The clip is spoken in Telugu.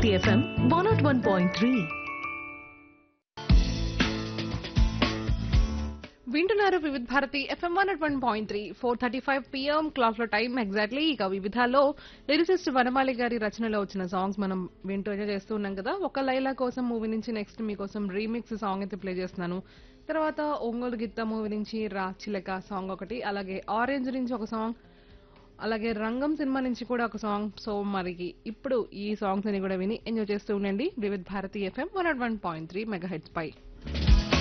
Bharati FM one naught one point three వింటున్నారు Vividh Bharati FM one at one point three four thirty five PM clock లో టైం ఎగ్జాక్ట్లీ ఇక వివిధాలో లిరిసిస్ట్ వనమాలి గారి రచనలో వచ్చిన సాంగ్స్ మనం వింటూ ఎంజాయ్ చేస్తూ ఉన్నాం కదా ఒక లైలా కోసం మూవీ నుంచి నెక్స్ట్ మీకోసం రీమిక్స్ సాంగ్ అయితే ప్లే చేస్తున్నాను తర్వాత ఒంగోలు గిత్త మూవీ నుంచి రా చిలక సాంగ్ ఒకటి అలాగే ఆరెంజ్ నుంచి ఒక సాంగ్ అలాగే రంగం సినిమా నుంచి కూడా ఒక సాంగ్ సో మరి ఇప్పుడు ఈ సాంగ్స్ అని కూడా విని ఎంజాయ్ చేస్తూ ఉండండి Vividh Bharati FM one one point three mega hits పై